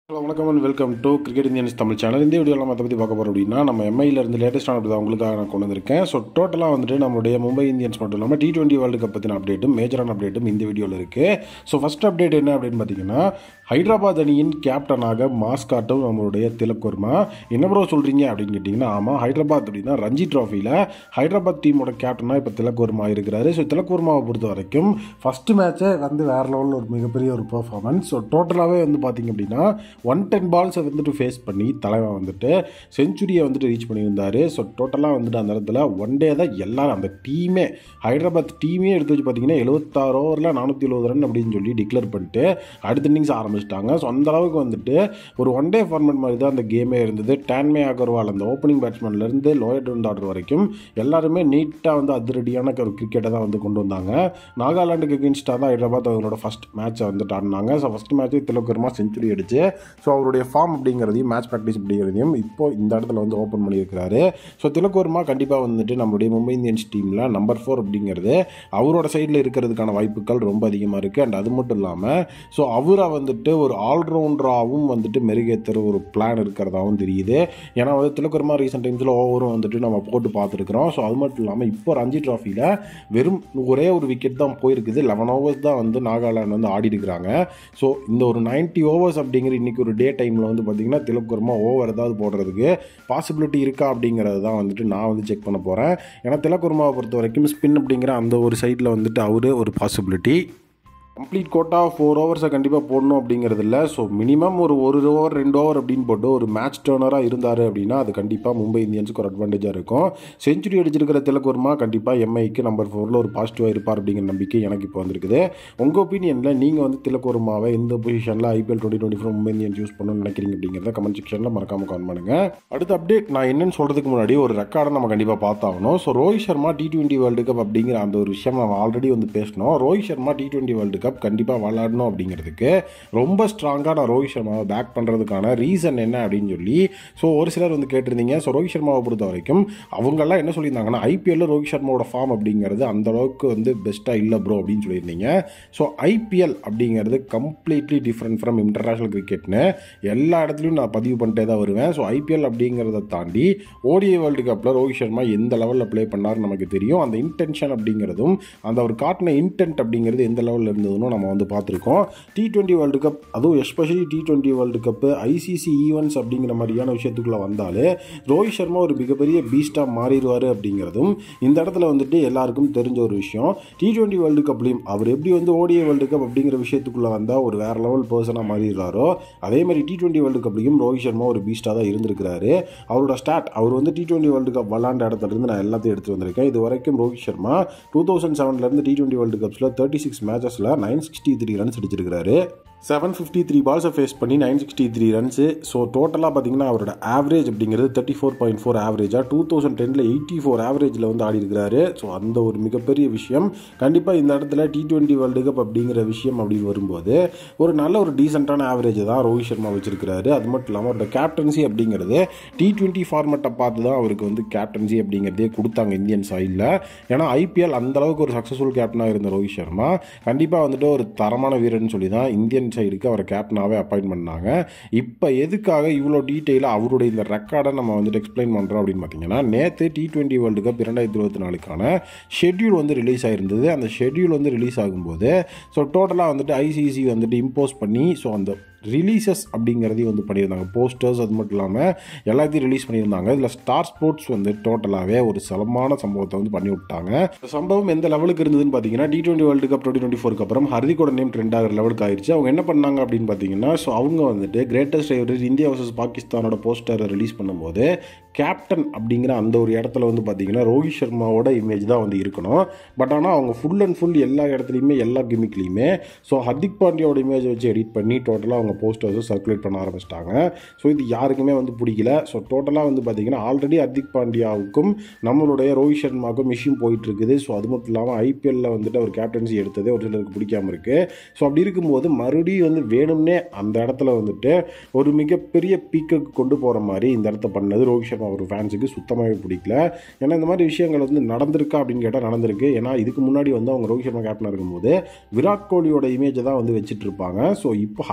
hello வணக்கம் and welcome to cricket Indians Tamil channel இந்த வீடியோவில் நம்ம அதை பற்றி பார்க்க போகிறோம் அப்படின்னா நம்ம எம்ஐல இருந்து லேட்டஸ்டான அப்டேட் தான் உங்களுக்காக நான் கொண்டு வந்திருக்கேன் ஸோ டோட்டலாக வந்துட்டு நம்மளுடைய மும்பை இந்தியன்ஸ் மட்டும் இல்லாமல் டி டுவெண்ட்டி வேர்ல்டு கப் பற்றின அப்டேட்டும் மேஜரான அப்டேட்டும் இந்த வீடியோவில் இருக்குது ஸோ ஃபஸ்ட் அப்டேட் என்ன அப்படின்னு பார்த்தீங்கன்னா ஹைதராபாத் அணியின் கேப்டனாக மாஸ்காட்டும் நம்மளுடைய திலக் வர்மா என்ன ப்ரோ சொல்கிறீங்க அப்படின்னு கேட்டிங்கன்னா ஆமாம் ஹைதராபாத் அப்படின்னா ரஞ்சி ட்ராஃபியில் ஹைதராபாத் டீமோட கேப்டனாக இப்போ திலக் வர்மா இருக்கிறாரு ஸோ திலக் வர்மாவை பொறுத்த வரைக்கும் ஃபஸ்ட்டு மேட்ச்சே வந்து வேறு லெவலில் ஒரு மிகப்பெரிய ஒரு பெர்ஃபார்மன்ஸ் ஸோ டோட்டலாகவே வந்து பார்த்திங்க அப்படின்னா ஒன் டென் பால்ஸை வந்துட்டு ஃபேஸ் பண்ணி தலைவன் வந்துட்டு செஞ்சுரியை வந்துட்டு ரீச் பண்ணியிருந்தார் ஸோ டோட்டலாக வந்துட்டு அந்த இடத்துல ஒன் டே தான் எல்லாரும் அந்த டீமே ஹைதராபாத் டீமே எடுத்து வச்சு பார்த்தீங்கன்னா எழுபத்தாறு ஓவரில் நானூற்றி எழுபது ரன் அப்படின்னு சொல்லி டிக்ளேர் பண்ணிட்டு அடுத்த இன்னிங்ஸ் ஆரம்பிச்சிட்டாங்க ஸோ அந்த அளவுக்கு வந்துட்டு ஒரு ஒன் டே ஃபார்மேட் மாதிரி தான் அந்த கேமே இருந்தது டேன்மே அகர்வால் அந்த ஓப்பனிங் பேட்ஸ்மேன்லேருந்து லோயர் டவுன் ஆர்டர் வரைக்கும் எல்லாருமே நீட்டாக வந்து அதிரடியான ஒரு கிரிக்கெட்டை தான் வந்து கொண்டு வந்தாங்க நாகாலாண்டுக்கு எகென்ஸ்டாக தான் ஹைதராபாத் அவங்களோட ஃபஸ்ட் மேட்சை வந்துட்டு ஆடினாங்க ஸோ ஃபஸ்ட் மேட்ச்சே திலக்கர்மா செஞ்சுரி அடிச்சு ஸோ அவருடைய ஃபார்ம் அப்படிங்கிறதையும் மேட்ச் ப்ராக்டிஸ் அப்படிங்கிறதையும் இப்போ இந்த இடத்துல வந்து ஓப்பன் பண்ணியிருக்கிறாரு ஸோ திலக்கர்மா கண்டிப்பாக வந்துட்டு நம்மளுடைய மும்பை இந்தியன்ஸ் டீமில் நம்பர் ஃபோர் அப்படிங்கிறது அவரோட சைடில் இருக்கிறதுக்கான வாய்ப்புகள் ரொம்ப அதிகமாக இருக்குது அண்ட் அது மட்டும் இல்லாமல் ஸோ அவரை வந்துட்டு ஒரு ஆல்ரவுண்டராகவும் வந்துட்டு மெருகேற்றுற ஒரு பிளான் இருக்கிறதாகவும் தெரியுது ஏன்னா வந்து திலக்கர்மா ரீசெண்ட் டைம்ஸில் ஓவரும் வந்துட்டு நம்ம போட்டு பார்த்துருக்குறோம் ஸோ அது மட்டும் இல்லாமல் இப்போ ரஞ்சி ட்ராஃபியில் வெறும் ஒரே ஒரு விக்கெட் தான் போயிருக்குது லெவன் ஓவர்ஸ் தான் வந்து நாகாலாந்து வந்து ஆடி இருக்கிறாங்க ஸோ இந்த ஒரு நைன்ட்டி ஓவர்ஸ் அப்படிங்கிற இன்றைக்கி ஒரு டே டைமில் வந்து பார்த்திங்கன்னா திலக்கர்மா ஓவர் ஏதாவது போடுறதுக்கு பாசிபிலிட்டி இருக்கா அப்படிங்கிறது தான் வந்துட்டு நான் வந்து செக் பண்ண போகிறேன் ஏன்னா திலக்கர்மாவை பொறுத்த வரைக்கும் ஸ்பின் அப்படிங்கிற அந்த ஒரு சைடில் வந்துட்டு அவரு ஒரு பாசிபிலிட்டி கம்ப்ளீட் கோட்டா ஃபோர் ஓவர்ஸை கண்டிப்பாக போடணும் அப்படிங்கிறது இல்லை ஸோ மினிமம் ஒரு ஒரு ஓவர் ரெண்டு ஓவர் அப்படின்னு போட்டு ஒரு மேட்ச் டேர்னராக இருந்தார் அப்படின்னா அது கண்டிப்பாக மும்பை இந்தியன்ஸுக்கு ஒரு அட்வான்டேஜாக இருக்கும் செஞ்சுரி அடிச்சிருக்கிற திலக்குர்மா கண்டிப்பாக எம்ஐக்கு நம்பர் ஃபோரில் ஒரு பாசிட்டிவாக இருப்பார் அப்படிங்கிற நம்பிக்கை எனக்கு இப்போ வந்திருக்குது உங்கள் ஒப்பீனியனில் நீங்கள் வந்து திலக்குர்மாவை எந்த பொசிஷனில் IPL twenty twenty four Mumbai Indians use பண்ணணும்னு நினைக்கிறீங்க அப்படிங்கிறத கமெண்ட் செக்ஷனில் மறக்காமல் கமெண்ட் பண்ணுங்கள் அடுத்த அப்டேட் நான் என்னன்னு சொல்கிறதுக்கு முன்னாடி ஒரு ரெக்கார்டை நம்ம கண்டிப்பாக பார்த்தாகணும் so Rohit Sharma T twenty world cup அப்படிங்கிற அந்த ஒரு விஷயம் நம்ம ஆல்ரெடி வந்து பேசணும் Rohit Sharma T twenty world cup கண்டிப்பாக விளாடணும் அப்படிங்கிறதுக்கு ரொம்ப ஸ்ட்ராங்காக நான் ரோஹித் சர்மாவை பேக் பண்ணுறதுக்கான ரீசன் என்ன அப்படின்னு சொல்லி ஸோ ஒரு சிலர் வந்து கேட்டிருந்தீங்க ஸோ ரோஹித் சர்மாவை பொறுத்த வரைக்கும் அவங்கெல்லாம் என்ன சொல்லியிருந்தாங்கன்னா ஐபிஎல்ல ரோஹித் சர்மாவோட ஃபார்ம் அப்படிங்கிறது அந்த அளவுக்கு வந்து பெஸ்ட்டாக இல்லை ப்ரோ அப்படின்னு சொல்லியிருந்தீங்க ஸோ ஐபிஎல் அப்படிங்கிறது கம்ப்ளீட்லி டிஃப்ரெண்ட் ஃப்ரம் இன்டர்நேஷ்னல் கிரிக்கெட்னு எல்லா இடத்துலையும் நான் பதிவு பண்ணிட்டே தான் வருவேன் ஸோ ஐபிஎல் அப்படிங்கிறத தாண்டி ஓடிஐ வேர்ல்டு கப்பில் ரோஹித் சர்மா எந்த லெவலில் ப்ளே பண்ணார் நமக்கு தெரியும் அந்த இன்டென்ஷன் அப்படிங்கிறதும் அந்த அவர் காட்டின இன்டென்ட் அப்படிங்கிறது எந்த லெவலில் இருந்ததுன்னு நம்ம வந்து பார்த்துருக்கோம் டி டுவெண்ட்டி வேர்ல்டு கப் அதுவும் especially T twenty world cup ICC events அப்படிங்கிற மாதிரியான விஷயத்துக்குள்ளே வந்தாலே ரோஹித் சர்மா ஒரு மிகப்பெரிய பீஸ்டாக மாறிடுவார் அப்படிங்கிறதும் இந்த இடத்துல வந்துட்டு எல்லாருக்கும் தெரிஞ்ச ஒரு விஷயம் டி டுவெண்ட்டி வேர்ல்டு கப்லையும் அவர் எப்படி வந்து ஓடிஐ வேர்ல்டு கப் அப்படிங்கிற விஷயத்துக்குள்ளே வந்தால் ஒரு வேறு லெவல் பர்சனாக மாறிடுறாரோ அதே மாதிரி டி டுவெண்ட்டி வேர்ல்டு கப்லையும் ரோஹித் சர்மா ஒரு பீஸ்டாக தான் இருந்திருக்கிறாரு அவரோட ஸ்டார்ட் அவர் வந்து டி டுவெண்ட்டி வேர்ல்டு கப் விளாண்ட இடத்துல இருந்து நான் எல்லாத்தையும் எடுத்து வந்திருக்கேன் இது வரைக்கும் ரோஹித் சர்மா டூ தௌசண்ட் செவன்லேருந்து டி டுவெண்ட்டி வேர்ல்டு கப்ஸில் தேர்ட்டி சிக்ஸ் மேட்சஸில் நைன் சிக்ஸ்டி த்ரீ ரன்ஸ் அடிச்சிருக்காரு செவன் ஃபிஃப்டி த்ரீ பால்ஸை ஃபேஸ் பண்ணி nine sixty three runs so டோட்டலாக பார்த்தீங்கன்னா அவரோட ஆவரேஜ் அப்படிங்கிறது தேர்ட்டி ஃபோர் பாயிண்ட் ஃபோர் ஆவரேஜாக டூ தௌசண்ட் டெனில் எயிட்டி ஃபோர் ஆவரேஜில் வந்து ஆடி இருக்கிறாரு ஸோ அந்த ஒரு மிகப்பெரிய விஷயம் கண்டிப்பாக இந்த இடத்துல டி டுவெண்ட்டி வேர்ல்டு கப் அப்படிங்கிற விஷயம் அப்படின்னு வரும்போது ஒரு நல்ல ஒரு டீசெண்டான ஆவரேஜ் தான் ரோஹித் சர்மா வச்சிருக்கிறாரு அது மட்டும் இல்லாமல் அவரோட கேப்டன்சி அப்படிங்கிறது டி டுவெண்ட்டி ஃபார்மெட்டை பார்த்து தான் அவருக்கு வந்து கேப்டன்சி அப்படிங்கிறதே கொடுத்தாங்க இந்தியன் சைடில் ஏன்னா ஐபிஎல் அந்த அளவுக்கு ஒரு சக்ஸஸ்ஃபுல் கேப்டனாக இருந்த ரோஹித் சர்மா கண்டிப்பாக வந்துட்டு ஒரு தரமான வீரர்னு சொல்லி தான் இந்தியன் சைடுக்கு அவரை கேப்டனாகவே அப்பாயின்ட் பண்ணாங்க இப்போ எதுக்காக இவ்வளோ டீட்டெயிலாக அவருடைய இந்த ரெக்கார்டை நம்ம வந்துட்டு எக்ஸ்பிளைன் பண்ணுறோம் அப்படின்னு பார்த்தீங்கன்னா நேற்று டி டுவெண்ட்டி வேர்ல்டு கப் இரண்டாயிரத்தி இருபத்தி நாலுக்கான ஷெட்யூல் வந்து ரிலீஸ் ஆயிருந்தது அந்த ஷெட்யூல் வந்து ரிலீஸ் ஆகும்போது ஸோ டோட்டலாக வந்துட்டு ஐசிசி வந்துட்டு இம்போஸ் பண்ணி ஸோ அந்த ரிலீசஸ் அப்படிங்கிறதையும் வந்து பண்ணியிருந்தாங்க போஸ்டர்ஸ் அது மட்டும் இல்லாமல் எல்லாத்தையும் ரிலீஸ் பண்ணியிருந்தாங்க இதில் ஸ்டார் ஸ்போர்ட்ஸ் வந்து டோட்டலாகவே ஒரு சலமான சம்பவத்தை வந்து பண்ணி விட்டாங்க இந்த சம்பவம் எந்த லெவலுக்கு இருந்ததுன்னு பார்த்தீங்கன்னா T twenty world cup twenty twenty ஃபோருக்கு அப்புறம் ஹர்திகோட நேம் ட்ரெண்ட் ஆகிற லெவலுக்கு ஆயிடுச்சு அவங்க என்ன பண்ணாங்க அப்படின்னு பார்த்தீங்கன்னா ஸோ அவங்க வந்துட்டு கிரேட்டஸ்ட் ஃபேவரட் இந்தியா வர்சஸ் பாகிஸ்தானோட போஸ்டரை ரிலீஸ் பண்ணும்போது கேப்டன் அப்படிங்கிற அந்த ஒரு இடத்துல வந்து பார்த்தீங்கன்னா ரோஹித் சர்மாவோட இமேஜ் தான் வந்து இருக்கணும் பட் ஆனால் அவங்க ஃபுல் அண்ட் ஃபுல் எல்லா இடத்துலையுமே எல்லா கிமிக்லையுமே ஸோ ஹர்திக் பாண்டியாவோட இமேஜ் வச்சு எடிட் பண்ணி டோட்டலாக அவங்க போஸ்டர்ஸும் சர்க்குலேட் பண்ண ஆரம்பிச்சிட்டாங்க ஸோ இது யாருக்குமே வந்து பிடிக்கல ஸோ டோட்டலாக வந்து பார்த்தீங்கன்னா ஆல்ரெடி ஹர்திக் பாண்டியாவுக்கும் நம்மளுடைய ரோஹித் சர்மாவுக்கும் விஷயம் போயிட்டு இருக்குது ஸோ அது மட்டும் இல்லாமல் ஐபிஎல்ல வந்துட்டு அவர் கேப்டன்சி எடுத்ததே ஒரு சிலருக்கு பிடிக்காம இருக்குது ஸோ அப்படி இருக்கும்போது மறுபடியும் வந்து வேணும்னே அந்த இடத்துல வந்துட்டு ஒரு மிகப்பெரிய பீக்குக்கு கொண்டு போகிற மாதிரி இந்த இடத்த பண்ணது ரோஹித் சர்மா ஒரு ஃபேன்ஸுக்கு சுத்தமாகவே பிடிக்கல ஏன்னா இந்த மாதிரி விஷயங்கள் வந்து நடந்திருக்கா அப்படின்னு கேட்டால் நடந்திருக்கு ஏன்னா இதுக்கு முன்னாடி வந்து அவங்க ரோஹித் சர்மா கேப்டனாக இருக்கும்போது விராட் கோலியோட இமேஜை தான் வந்து வச்சுட்டு இருப்பாங்க ஸோ இப்போ ஹர்திக் பாண்டியா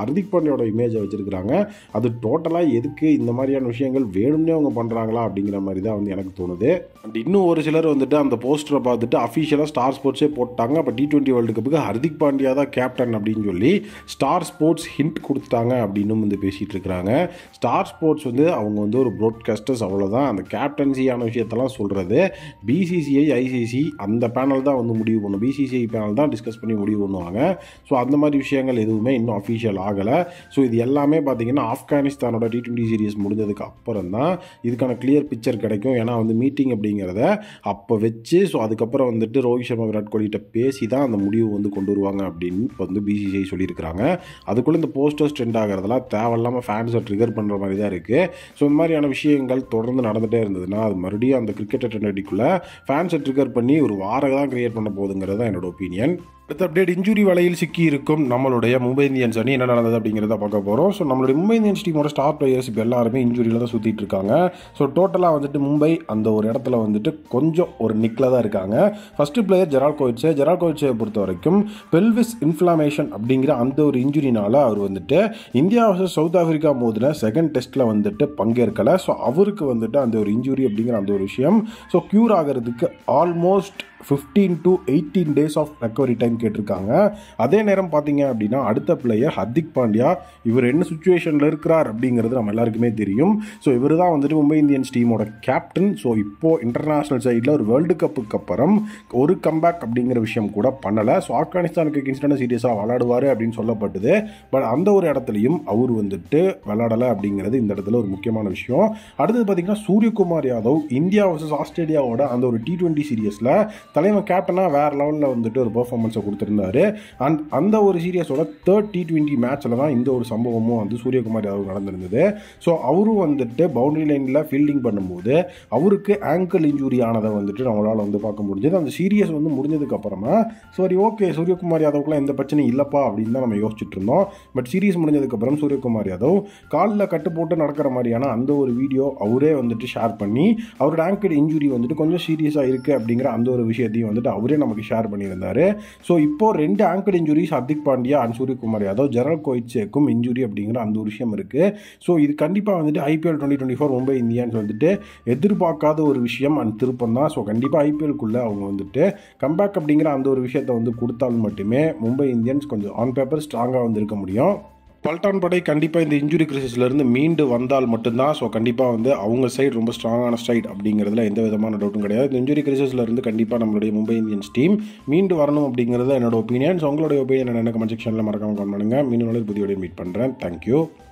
பாண்டியோட இமேஜை வச்சிருக்கிறாங்க அது டோட்டலாக எதுக்கு இந்த மாதிரியான விஷயங்கள் வேணும்னே அவங்க பண்ணுறாங்களா அப்படிங்கிற மாதிரி தான் வந்து எனக்கு தோணுது அண்ட் இன்னும் ஒரு சிலர் வந்துட்டு அந்த போஸ்டரை பார்த்துட்டு அஃபிஷியலாக ஸ்டார் ஸ்போர்ட்ஸே போட்டாங்க அப்போ டி டுவெண்ட்டி வேர்ல்டு கப்புக்கு ஹர்திக் பாண்டியா தான் கேப்டன் அப்படின்னு சொல்லி ஸ்டார் ஸ்போர்ட்ஸ் ஹிண்ட் கொடுத்தாங்க அப்படின்னு வந்து பேசிகிட்டு இருக்கிறாங்க ஸ்டார் ஸ்போர்ட்ஸ் வந்து அவங்க வந்து ஒரு ப்ராட்காஸ்டர்ஸ் அவ்வளோதான் அந்த கேப்டன்சியான விஷயத்தெல்லாம் சொல்கிறது பிசிசிஐ ஐசிசி அந்த பேனல் தான் வந்து முடிவு பண்ணும் பிசிசிஐ பேனல் தான் டிஸ்கஸ் பண்ணி முடிவு பண்ணுவாங்க ஸோ அந்த மாதிரி விஷயங்கள் எதுவுமே இன்னும் அஃபிஷியல் ஆகலை ஸோ இது எல்லாமே பார்த்தீங்கன்னா ஆப்கானிஸ்தானோட டி டுவெண்ட்டி சீரிஸ் முடிஞ்சதுக்கு அப்புறம் தான் இதுக்கான கிளியர் பிக்சர் கிடைக்கும் ஏன்னா வந்து மீட்டிங் அப்படிங்கிறத அப்போ வச்சு ஸோ அதுக்கப்புறம் வந்துட்டு ரோஹித் சர்மா விராட் கோலிகிட்ட பேசி தான் அந்த முடிவு வந்து கொண்டு வருவாங்க அப்படின்னு இப்போ வந்து பிசிசிஐ சொல்லியிருக்கிறாங்க அதுக்குள்ளே இந்த போஸ்டர்ஸ் ட்ரெண்ட் ஆகிறதெல்லாம் தேவையில்லாமல் ஃபேன்ஸை ட்ரிகர் பண்ணுற மாதிரி தான் இருக்குது ஸோ இந்த மாதிரியான விஷயங்கள் தொடர்ந்து நடந்துகிட்டே இருந்ததுன்னா அது மறுபடியும் அந்த கிரிக்கெட் ட்ரெண்டடிக்குள்ளே ஃபேன்ஸை ட்ரிகர் பண்ணி ஒரு வாரம் தான் கிரியேட் பண்ண போகுதுங்கிறது தான் என்னோட ஒப்பீனியன் அடுத்த அப்டேட் இன்ஜுரி வலையில் சிக்கி இருக்கும் நம்மளுடைய மும்பை இந்தியன்ஸ் அணி என்ன நடந்தது அப்படிங்கிறத பார்க்க போகிறோம் ஸோ நம்மளுடைய மும்பை இந்தியன்ஸ் டீமோட ஸ்டார் பிளேயர்ஸ் இப்போ எல்லாருமே இன்ஜுரியில் தான் சுற்றிட்டு இருக்காங்க ஸோ டோட்டலாக வந்துட்டு மும்பை அந்த ஒரு இடத்துல வந்துட்டு கொஞ்சம் ஒரு நிக்கில் தான் இருக்காங்க ஃபஸ்ட்டு பிளேயர் ஜெரால் கோவிட்ஸே ஜெரால் கோவிட்ஸை பொறுத்த வரைக்கும் பெல்விஸ் இன்ஃப்ளமேஷன் அப்படிங்கிற அந்த ஒரு இன்ஜுரினால அவர் வந்துட்டு இந்தியா வர்சஸ் சவுத் ஆஃப்ரிக்கா மோதின செகண்ட் டெஸ்ட்டில் வந்துட்டு பங்கேற்கலை ஸோ அவருக்கு வந்துட்டு அந்த ஒரு இன்ஜுரி அப்படிங்கிற அந்த ஒரு விஷயம் ஸோ க்யூர் ஆகிறதுக்கு almost fifteen to eighteen days of recovery time கேட்டிருக்காங்க அதே நேரம் பார்த்தீங்க அப்படின்னா அடுத்த பிளேயர் ஹர்திக் பாண்டியா இவர் என்ன சுச்சுவேஷனில் இருக்கிறார் அப்படிங்கிறது நம்ம எல்லாருக்குமே தெரியும் ஸோ இவர் தான் வந்துட்டு மும்பை இந்தியன்ஸ் டீமோட கேப்டன் ஸோ இப்போது இன்டர்நேஷ்னல் சைடில் ஒரு வேர்ல்டு கப்புக்கு அப்புறம் ஒரு கம்பேக் அப்படிங்கிற விஷயம் கூட பண்ணலை ஸோ ஆப்கானிஸ்தானுக்கு இன்ஸ்டன்ட் சீரியஸாக விளாடுவார் அப்படின்னு சொல்லப்பட்டது பட் அந்த ஒரு இடத்துலையும் அவர் வந்துட்டு விளாடலை அப்படிங்கிறது இந்த இடத்துல ஒரு முக்கியமான விஷயம் அடுத்தது பார்த்தீங்கன்னா சூரியகுமார் யாதவ் இந்தியா வர்சஸ் ஆஸ்திரேலியாவோட அந்த ஒரு டி டுவெண்ட்டி சீரியஸில் தலைவன் கேப்டனாக வேறு லெவலில் வந்துட்டு ஒரு பெர்ஃபார்மன்ஸை கொடுத்துருந்தாரு அண்ட் அந்த ஒரு சீரியஸோட தேர்ட் டி டுவெண்ட்டி மேட்ச்சில் தான் இந்த ஒரு சம்பவமும் வந்து சூரியகுமார் யாதவ் நடந்திருந்தது ஸோ அவரும் வந்துட்டு பவுண்டரி லைனில் ஃபீல்டிங் பண்ணும்போது அவருக்கு ஆங்கிள் இன்ஜுரி ஆனதை வந்துட்டு நம்மளால் வந்து பார்க்க முடிஞ்சது அந்த சீரியஸ் வந்து முடிஞ்சதுக்கு அப்புறமா சரி ஓகே சூரியகுமார் யாதவ்க்குலாம் எந்த பிரச்சனையும் இல்லைப்பா அப்படின்னு தான் நம்ம யோசிச்சுட்டு இருந்தோம் பட் சீரியஸ் முடிஞ்சதுக்கப்புறம் சூரியகுமார் யாதவ் காலில் கட்டு போட்டு நடக்கிற மாதிரியான அந்த ஒரு வீடியோ அவரே வந்துட்டு ஷேர் பண்ணி அவரோட ஆங்கிள் இன்ஜுரி வந்துட்டு கொஞ்சம் சீரியஸாக இருக்குது அப்படிங்கிற அந்த ஒரு விஷயத்தையும் வந்துட்டு அவரே நமக்கு ஷேர் பண்ணியிருந்தாரு ஸோ இப்போ ரெண்டு ankle injuries Hardik Pandya and Suryakumar Yadav Gerald கோயிட்ஸேக்கும் இன்ஜுரி அப்படிங்கிற அந்த ஒரு விஷயம் இருக்குது ஸோ இது கண்டிப்பாக வந்துட்டு IPL twenty twenty four Mumbai Indians வந்துட்டு எதிர்பார்க்காத ஒரு விஷயம் அண்ட் திருப்பம் தான் ஸோ கண்டிப்பாக ஐபிஎல்குள்ளே அவங்க வந்துட்டு கம்பேக் அப்படிங்கிற அந்த ஒரு விஷயத்தை வந்து கொடுத்தால் மட்டுமே மும்பை இந்தியன்ஸ் கொஞ்சம் ஆன் பேப்பர் ஸ்ட்ராங்காக வந்து இருக்க முடியும் பல்டான் படை கண்டிப்பாக இந்த இன்ஜுரி கிரிசிஸ்லேருந்து மீண்டு வந்தால் மட்டும்தான் ஸோ கண்டிப்பாக வந்து அவங்க சைடு ரொம்ப ஸ்ட்ராங்கான சைட் அப்படிங்கிறதுல எந்த விதமான டவுட்டும் கிடையாது இந்த இன்ஜுரி கிரிசிஸ்லேருந்து கண்டிப்பாக நம்மளுடைய மும்பை இந்தியன்ஸ் டீம் மீண்டு வரணும் அப்படிங்கிறது என்னோட ஒப்பீனியன் ஸோ உங்களுடைய ஒப்பீனியன் என்ன கமெண்ட் செக்ஷனில் மறக்காம கமெண்ட் பண்ணுங்கள் மீண்டும் புதிய மீட் பண்ணுறேன் தேங்க்யூ